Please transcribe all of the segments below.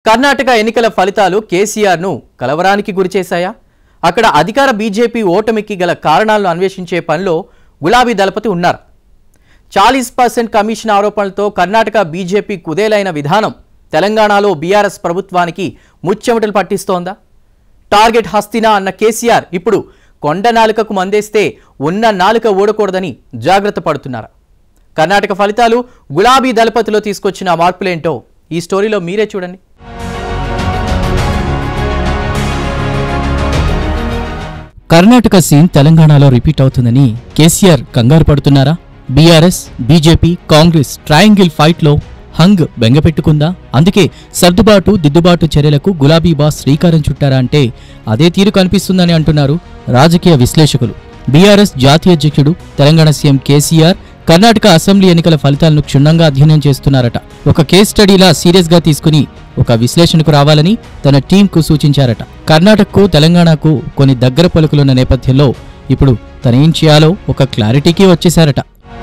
కర్ణాటక ఎన్నికల ఫలితాలు కేసీఆర్ను కలవరానికి గురిచేశాయా అక్కడ అధికార బీజేపీ ఓటమికి గల కారణాలను అన్వేషించే పనిలో గులాబీ దళపతి ఉన్నారు చాలీస్ పర్సెంట్ కమిషన్ ఆరోపణలతో కర్ణాటక బీజేపీ కుదేలైన విధానం తెలంగాణలో బీఆర్ఎస్ ప్రభుత్వానికి ముచ్చెమటలు పట్టిస్తోందా టార్గెట్ హస్తినా అన్న కేసీఆర్ ఇప్పుడు కొండ నాలుకకు మందేస్తే ఉన్న నాలుక ఓడకూడదని జాగ్రత్త పడుతున్నారా కర్ణాటక ఫలితాలు గులాబీ దళపతిలో తీసుకొచ్చిన మార్పులేంటో ఈ స్టోరీలో మీరే చూడండి కర్ణాటక సీన్ తెలంగాణలో రిపీట్ అవుతుందని కేసీఆర్ కంగారు పడుతున్నారా బీఆర్ఎస్ బీజేపీ కాంగ్రెస్ ట్రయాంగిల్ ఫైట్లో హంగ్ బెంగపెట్టుకుందా అందుకే సర్దుబాటు దిద్దుబాటు చర్యలకు గులాబీ బాస్ శ్రీకారం చుట్టారా అంటే అదే తీరు కనిపిస్తుందని అంటున్నారు రాజకీయ విశ్లేషకులు బీఆర్ఎస్ జాతీయ అధ్యక్షుడు తెలంగాణ సీఎం కేసీఆర్ కర్ణాటక అసెంబ్లీ ఎన్నికల ఫలితాలను క్షుణ్ణంగా అధ్యయనం చేస్తున్నారట ఒక కేస్ స్టడీలా సీరియస్ గా తీసుకుని ఒక విశ్లేషణకు రావాలని తన టీంకు సూచించారట కర్ణాటకకు తెలంగాణకు కొన్ని దగ్గర పలుకులున్న నేపథ్యంలో ఇప్పుడు తనేం చేయాలో ఒక క్లారిటీకి వచ్చేశారట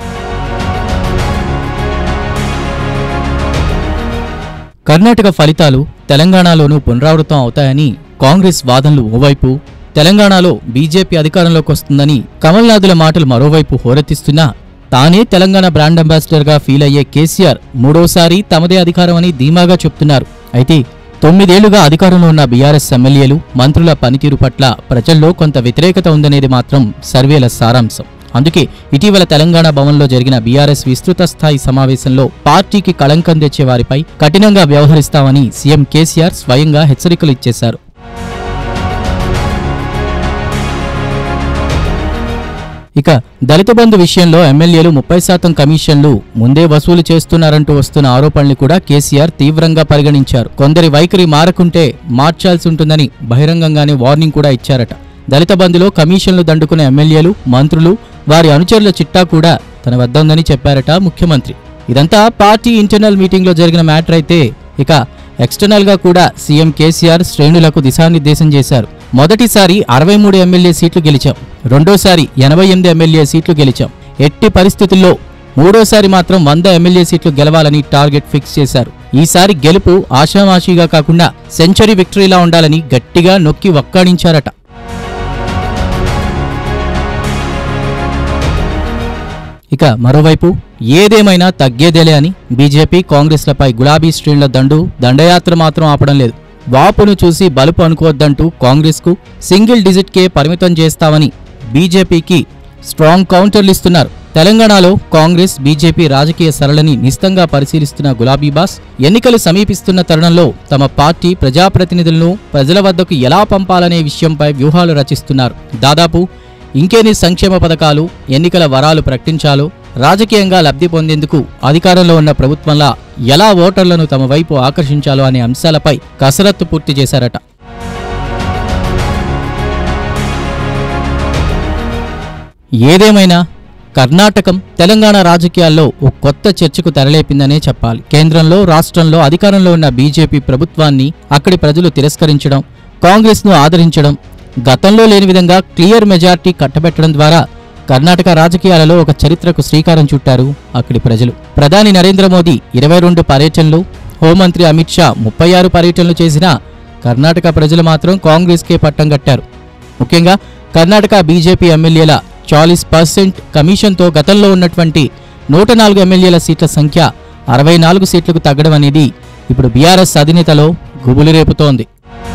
కర్ణాటక ఫలితాలు తెలంగాణలోనూ పునరావృతం అవుతాయని కాంగ్రెస్ వాదనలు ఓవైపు తెలంగాణలో బీజేపీ అధికారంలోకి వస్తుందని కమల్నాథుల మాటలు మరోవైపు హోరెత్తిస్తున్నా తానే తెలంగాణ బ్రాండ్ అంబాసిడర్గా ఫీల్ అయ్యే కేసీఆర్ మూడోసారి తమదే అధికారం అని ధీమాగా చెప్తున్నారు అయితే తొమ్మిదేళ్లుగా అధికారంలో ఉన్న బీఆర్ఎస్ ఎమ్మెల్యేలు మంత్రుల పనితీరు పట్ల ప్రజల్లో కొంత వ్యతిరేకత ఉందనేది మాత్రం సర్వేల సారాంశం అందుకే ఇటీవల తెలంగాణ భవన్లో జరిగిన బీఆర్ఎస్ విస్తృత స్థాయి సమావేశంలో పార్టీకి కళంకం తెచ్చే వారిపై కఠినంగా వ్యవహరిస్తామని సీఎం కేసీఆర్ స్వయంగా హెచ్చరికలు ఇచ్చేశారు ఇక దళిత బంధు విషయంలో ఎమ్మెల్యేలు ముప్పై శాతం కమిషన్లు ముందే వసూలు చేస్తున్నారంటూ వస్తున్న ఆరోపణలు కూడా కేసీఆర్ తీవ్రంగా పరిగణించారు కొందరి వైఖరి మారకుంటే మార్చాల్సి ఉంటుందని బహిరంగంగానే వార్నింగ్ కూడా ఇచ్చారట దళిత బంధులో కమిషన్లు దండుకున్న ఎమ్మెల్యేలు మంత్రులు వారి అనుచరుల చిట్టా కూడా తన వద్ద ఉందని చెప్పారట ముఖ్యమంత్రి ఇదంతా పార్టీ ఇంటర్నల్ మీటింగ్లో జరిగిన మ్యాటర్ అయితే ఇక ఎక్స్టర్నల్ గా కూడా సీఎం కేసీఆర్ శ్రేణులకు దిశానిర్దేశం చేశారు మొదటిసారి అరవై మూడు ఎమ్మెల్యే సీట్లు గెలిచాం రెండోసారి ఎనభై ఎనిమిది ఎమ్మెల్యే సీట్లు గెలిచాం ఎట్టి పరిస్థితుల్లో మూడోసారి మాత్రం వంద ఎమ్మెల్యే సీట్లు గెలవాలని టార్గెట్ ఫిక్స్ చేశారు ఈసారి గెలుపు ఆషామాషీగా కాకుండా సెంచరీ విక్టరీలా ఉండాలని గట్టిగా నొక్కి వక్కాణించారట ఇక మరోవైపు ఏదేమైనా తగ్గేదేలే అని బీజేపీ కాంగ్రెస్లపై గులాబీ శ్రేణుల దండు దండయాత్ర మాత్రం ఆపడం లేదు వాపును చూసి బలుపు అనుకోవద్దంటూ కాంగ్రెస్కు సింగిల్ డిజిట్కే పరిమితం చేస్తామని బీజేపీకి స్ట్రాంగ్ కౌంటర్లు ఇస్తున్నారు తెలంగాణలో కాంగ్రెస్ బీజేపీ రాజకీయ సరళని నిస్తంగా పరిశీలిస్తున్న గులాబీ బాస్ ఎన్నికలు సమీపిస్తున్న తరుణంలో తమ పార్టీ ప్రజాప్రతినిధులను ప్రజల వద్దకు ఎలా పంపాలనే విషయంపై వ్యూహాలు రచిస్తున్నారు దాదాపు ఇంకెన్ని సంక్షేమ పథకాలు ఎన్నికల వరాలు ప్రకటించాలో రాజకీయంగా లబ్ధి పొందేందుకు అధికారంలో ఉన్న ప్రభుత్వంలా ఎలా ఓటర్లను తమ వైపు ఆకర్షించాలో అనే అంశాలపై కసరత్తు పూర్తి చేశారట ఏదేమైనా కర్ణాటకం తెలంగాణ రాజకీయాల్లో ఓ కొత్త చర్చకు తెరలేపిందనే చెప్పాలి కేంద్రంలో రాష్ట్రంలో అధికారంలో ఉన్న బీజేపీ ప్రభుత్వాన్ని అక్కడి ప్రజలు తిరస్కరించడం కాంగ్రెస్ను ఆదరించడం గతంలో లేని విధంగా క్లియర్ మెజార్టీ కట్టబెట్టడం ద్వారా కర్ణాటక రాజకీయాలలో ఒక చరిత్రకు శ్రీకారం చుట్టారు అక్కడి ప్రజలు ప్రధాని నరేంద్ర మోదీ ఇరవై రెండు పర్యటనలు హోంమంత్రి అమిత్ షా ముప్పై ఆరు పర్యటనలు చేసినా కర్ణాటక ప్రజలు మాత్రం కాంగ్రెస్కే పట్టం కట్టారు ముఖ్యంగా కర్ణాటక బీజేపీ ఎమ్మెల్యేల చాలీస్ పర్సెంట్ కమిషన్తో గతంలో ఉన్నటువంటి నూట నాలుగు ఎమ్మెల్యేల సీట్ల సంఖ్య అరవై నాలుగు సీట్లకు తగ్గడం అనేది ఇప్పుడు బీఆర్ఎస్ అధినేతలో గుబులు రేపుతోంది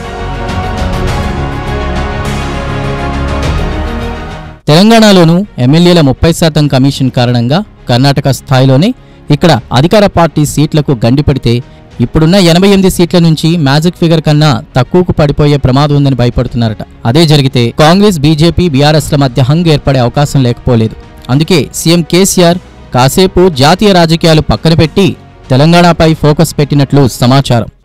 తెలంగాణలోనూ ఎమ్మెల్యేల ముప్పై శాతం కమిషన్ కారణంగా కర్ణాటక స్థాయిలోనే ఇక్కడ అధికార పార్టీ సీట్లకు గండి పడితే ఇప్పుడున్న ఎనభై ఎనిమిది సీట్ల నుంచి మ్యాజిక్ ఫిగర్ కన్నా తక్కువకు పడిపోయే ప్రమాదం ఉందని భయపడుతున్నారట అదే జరిగితే కాంగ్రెస్ బీజేపీ బీఆర్ఎస్ల మధ్య హంగ్ ఏర్పడే అవకాశం లేకపోలేదు అందుకే సీఎం కేసీఆర్ కాసేపు జాతీయ రాజకీయాలు పక్కన పెట్టి తెలంగాణపై ఫోకస్ పెట్టినట్లు సమాచారం